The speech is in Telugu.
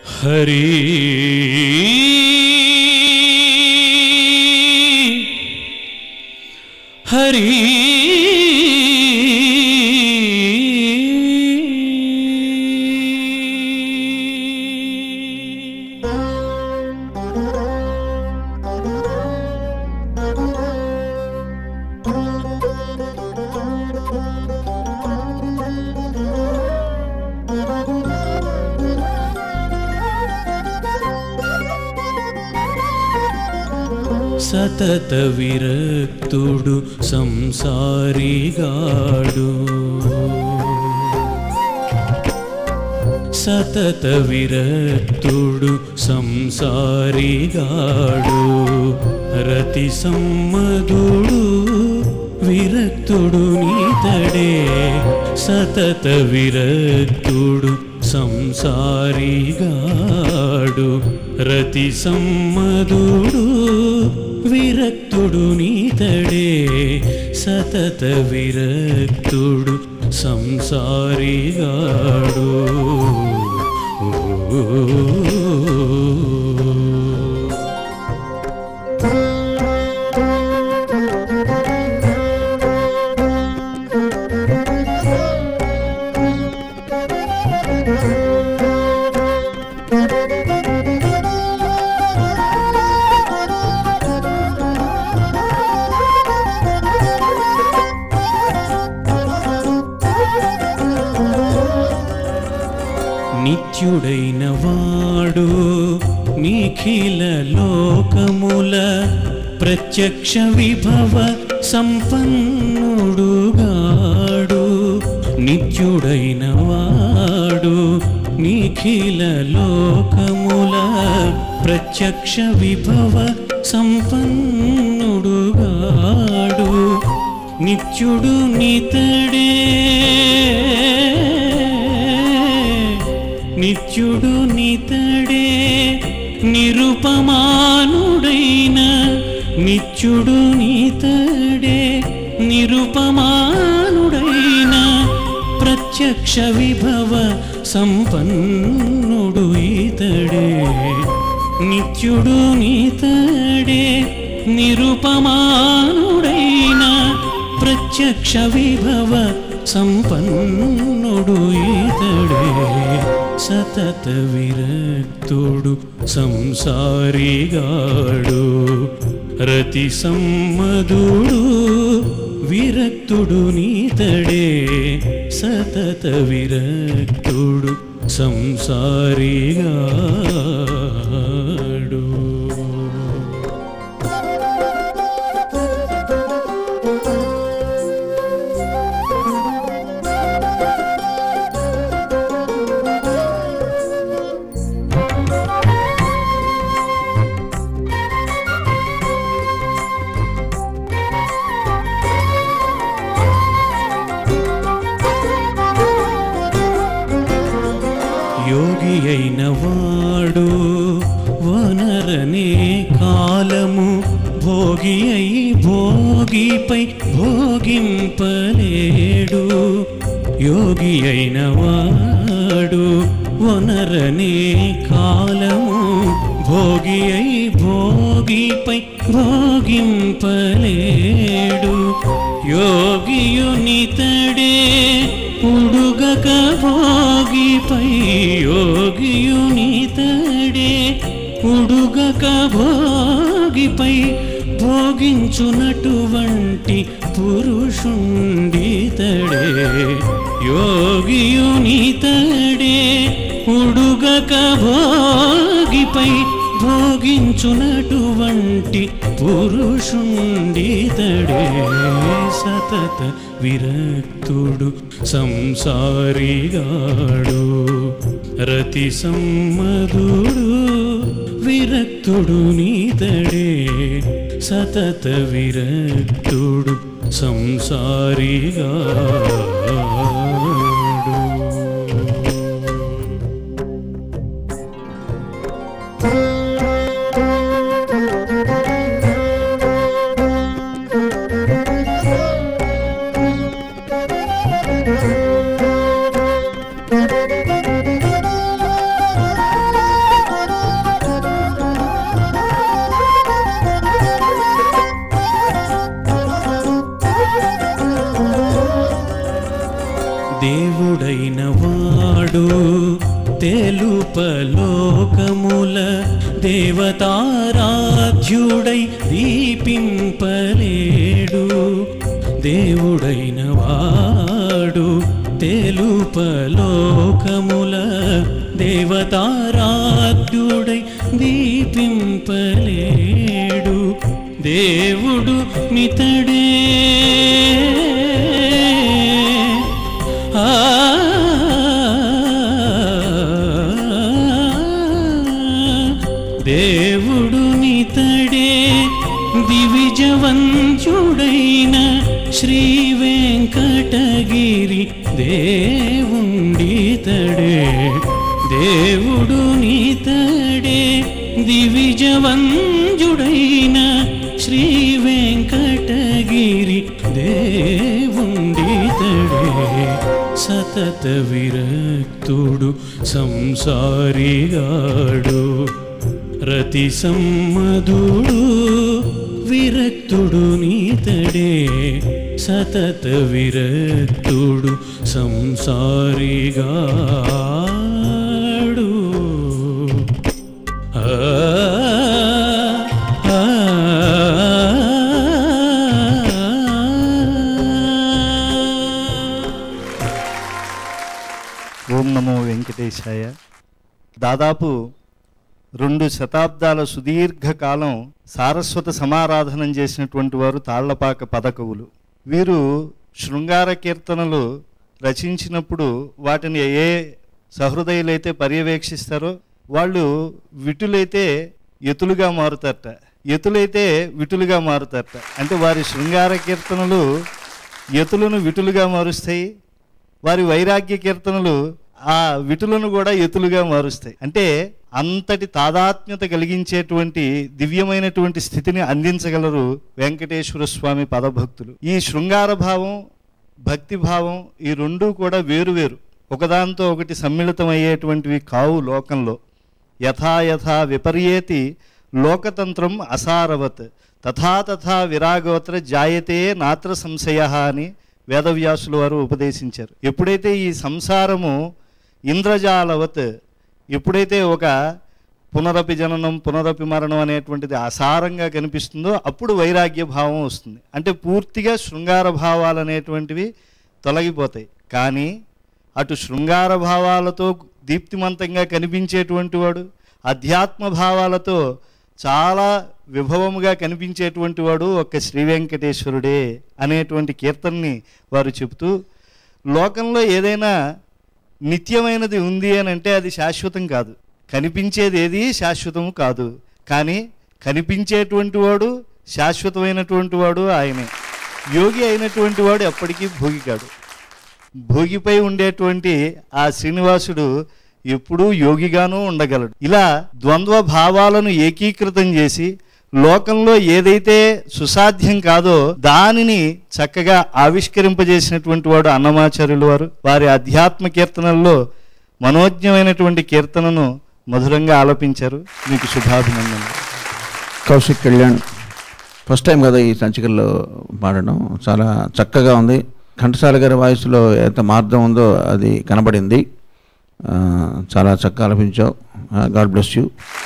హరి హరి సతత విరక్తుడు సంసారిగాడు సతత విరక్తుడు సంసారిగాడు రతి సమ్మదుడు విరక్తుడు నీతడే సతత విరక్తుడు సంసారిగాడు రతి సమ్మదుడు విరక్తుడు నీతడే సతత విరక్తుడు సంసారిగాడు ఓ నిత్యుడైన వాడు నిఖిల లోకముల ప్రత్యక్ష విభవ సంపన్నుడుగాడు నిత్యుడైన వాడు నిఖిల లోకముల ప్రత్యక్ష విభవ సంపన్నుడుగాడు నిత్యుడు నితడే నిత్యుడు నితడే నిరుపమానుడైన నిత్యుడు నితడే నిరుపమానుడైన ప్రత్యక్ష విభవ సంపన్నుడు ఇతడే నిత్యుడు నితడే నిరుపమానుడైన ప్రత్యక్ష విభవ సంపన్నుడు ఇతడే సతత విరక్తుడు సంసారిగాడు రతి సమ్మదుడు విరక్తుడు నీతడే సతత విరక్తుడు సంసారిగాడు యోగి అయిన వాడు వనరనే కాలము భోగి అయి భోగిపై భోగింపలేడు యోగి అయిన వాడు వనరనే కాలము భోగి అయి భోగిపై భోగింపలేడు యోగియునితడే ఉడుగక భోగిపై యోగియునితడే ఉడుగక భోగిపై భోగించునటువంటి పురుషుండితడే యోగియునితడే ఉడుగక భోగిపై భోగించునటువంటి పురుషుండితడే సతత విరక్తుడు సంసారిగాడు రతి సమ్మదుడు విరక్తుడు నీతడే సతత విరక్తుడు సంసారిగాడు Thank you. నాడు తెలుపలోకముల దేవతారాధ్యుడై దీపింపలేడు దేవుడైన వాడు తెలుపలోకముల దేవతారాధ్యుడై దీపింపలేడు దేవుడు నితడే ఆ దేవుడు నితడే దివిజవంచుడైన శ్రీ వెంకటగిరి దేవుండితడే దేవుడు నితడే దివిజవంజుడైన శ్రీ వెంకటగిరి దేవుండితడే సతత విరక్తుడు సంసారిగాడు రతి సమ్మధుడు విరక్తుడు నీతడే సతత విరక్తుడు సంసారిగాడు ఆ ఆ, ఆ. ఓం నమో వెంకటేశాయ దాదాపు రెండు శతాబ్దాల సుదీర్ఘ కాలం సారస్వత సమారాధనం చేసినటువంటి వారు తాళ్లపాక పదకవులు వీరు శృంగార కీర్తనలు రచించినప్పుడు వాటిని ఏ సహృదయులైతే పర్యవేక్షిస్తారో వాళ్ళు విటులైతే ఎతులుగా మారుతారట ఎతులైతే విటులుగా మారుతారట అంటే వారి శృంగార కీర్తనలు ఎతులను విటులుగా మారుస్తాయి వారి వైరాగ్య కీర్తనలు ఆ విటులను కూడా ఎతులుగా మారుస్తాయి అంటే అంతటి తాదాత్మ్యత కలిగించేటువంటి దివ్యమైనటువంటి స్థితిని అందించగలరు వెంకటేశ్వర స్వామి పదభక్తులు ఈ శృంగార భావం భక్తి భావం ఈ రెండూ కూడా వేరువేరు ఒకదాంతో ఒకటి సమ్మిళితమయ్యేటువంటివి కావు లోకంలో యథా యథా విపర్యేతి లోకతంత్రం అసారవత్ తథా తథా విరాగోత్ర జాయతే నాత్ర సంశయ అని వేదవ్యాసులు వారు ఉపదేశించారు ఎప్పుడైతే ఈ సంసారము ఇంద్రజాలవత్ ఎప్పుడైతే ఒక పునరపి జననం పునరపి మరణం అనేటువంటిది అసారంగా కనిపిస్తుందో అప్పుడు వైరాగ్య భావం వస్తుంది అంటే పూర్తిగా శృంగార భావాలు అనేటువంటివి తొలగిపోతాయి కానీ అటు శృంగార భావాలతో దీప్తిమంతంగా కనిపించేటువంటి వాడు అధ్యాత్మ భావాలతో చాలా విభవముగా కనిపించేటువంటి వాడు ఒక్క శ్రీ వెంకటేశ్వరుడే అనేటువంటి కీర్తనని వారు చెబుతూ లోకంలో ఏదైనా నిత్యమైనది ఉంది అని అంటే అది శాశ్వతం కాదు కనిపించేది ఏది శాశ్వతం కాదు కానీ కనిపించేటువంటి వాడు శాశ్వతమైనటువంటి వాడు ఆయనే యోగి అయినటువంటి వాడు ఎప్పటికీ భోగి కాడు భోగిపై ఉండేటువంటి ఆ శ్రీనివాసుడు ఎప్పుడూ యోగిగానూ ఉండగలడు ఇలా ద్వంద్వ భావాలను ఏకీకృతం చేసి లోకంలో ఏదైతే సుసాధ్యం కాదో దానిని చక్కగా ఆవిష్కరింపజేసినటువంటి వాడు అన్నమాచార్యులు వారు వారి అధ్యాత్మ కీర్తనల్లో మనోజ్ఞమైనటువంటి కీర్తనను మధురంగా ఆలపించారు మీకు శుభాభినందనలు కౌశిక్ కళ్యాణ్ ఫస్ట్ టైం కదా ఈ సంచికల్లో పాడడం చాలా చక్కగా ఉంది ఘంటసాల గారి వాయిస్లో ఎంత మార్గం ఉందో అది కనబడింది ఆ, చాలా చక్కగా ఆలపించావు గాడ్ బ్లెస్ యూ